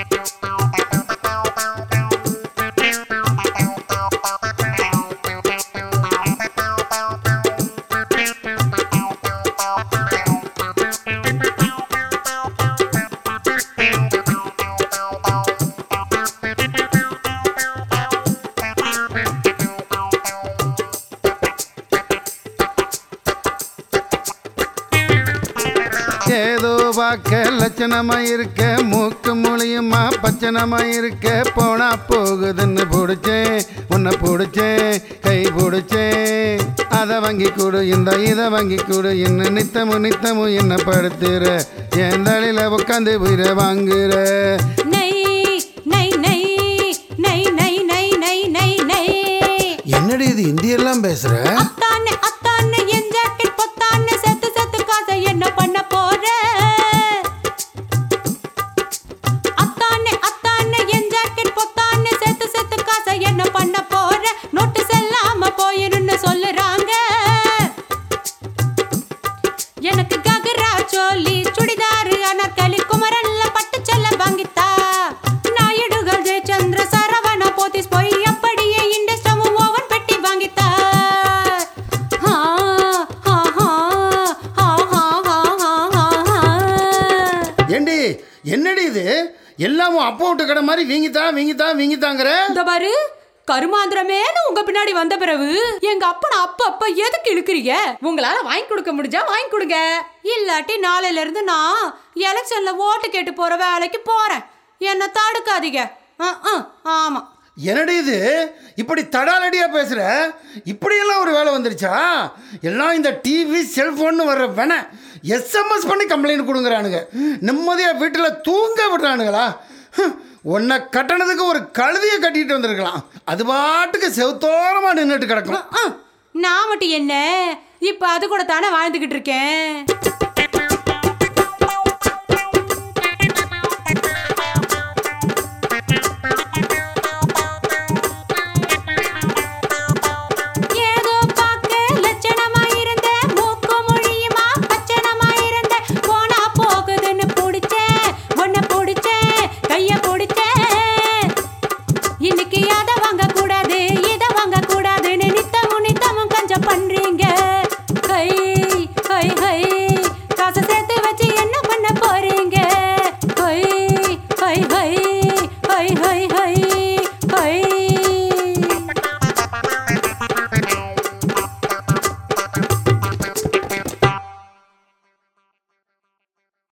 ஏதோ பார்க்க லட்சணமா இருக்க மூக்கு மொழியுமா பச்சனமா இருக்க போனா போகுதுன்னு பிடிச்சேன் உன்னை பிடிச்சேன் கை பிடிச்சேன் அதை வாங்கி கொடு இந்த இதை வாங்கி கொடு என்ன நித்தமும் நித்தமும் என்ன படுத்துற என் தலையில உட்காந்து உயிரை வாங்குற நெய் நெய் நெய் நெய் நெய் நெய் நெய் நெய் நெய் என்னடி இது இந்தியெல்லாம் பேசுற அத்தானே அத்தானே என் ஜாக்கெட் பொத்தானே செத்து செத்து காசை என்ன பண்ண போற அத்தானே அத்தானே என் ஜாக்கெட் பொத்தானே செத்து செத்து காசை என்ன பண்ண போற நோட்டு செல்லாம போயிருன்னு சொல்லுறாங்க எனக்கு ககரா சோலி சுடிதாரு அனர்கலி குமரல்ல பட்டு செல்ல வாங்கித்தா நாயுடுகள் ஜெயச்சந்திர சரவண போத்திஸ் போய் அப்படியே இண்டஸ்டமும் ஓவன் பெட்டி வாங்கித்தா ஆ, ஆ, ஆ, ஆ, ஆ, ஆ, ஆ, ஆ. ஏண்டி என்னடி இது எல்லாமும் அப்போ விட்டு கடை மாதிரி வீங்கித்தா வீங்கித்தா வீங்கித்தாங்கிற இந்த பாரு கருமாந்திரமேனு உங்க பின்னாடி வந்த பிறகு எங்க அப்பனை அப்ப அப்ப எதுக்கு இழுக்கிறீங்க உங்களால வாங்கி கொடுக்க முடிஞ்சா வாங்கி கொடுங்க இல்லாட்டி நாளையில இருந்து நான் எலெக்ஷன்ல ஓட்டு கேட்டு போற வேலைக்கு போறேன் என்ன தடுக்காதீங்க அஹ், அஹ், ஆமா என்னடி இது இப்படி தடாலடியா பேசுற இப்படியெல்லாம் ஒரு வேலை வந்துருச்சா எல்லாம் இந்த டிவி செல்போன்னு வர்ற வேண எஸ்எம்எஸ் பண்ணி கம்ப்ளைண்ட் கொடுங்குறானுங்க நிம்மதியாக வீட்டில் தூங்க விடுறானுங்களா ஹம், உன்னை கட்டணத்துக்கு ஒரு கழுதியை கட்டிட்டு வந்திருக்கலாம் அது பாட்டுக்கு செவுத்தோரமாக நின்றுட்டு கிடக்கும் அஹ், அஹ். நான் மட்டும் என்ன இப்ப அது கூட தானே வாழ்ந்துகிட்டு இருக்கேன்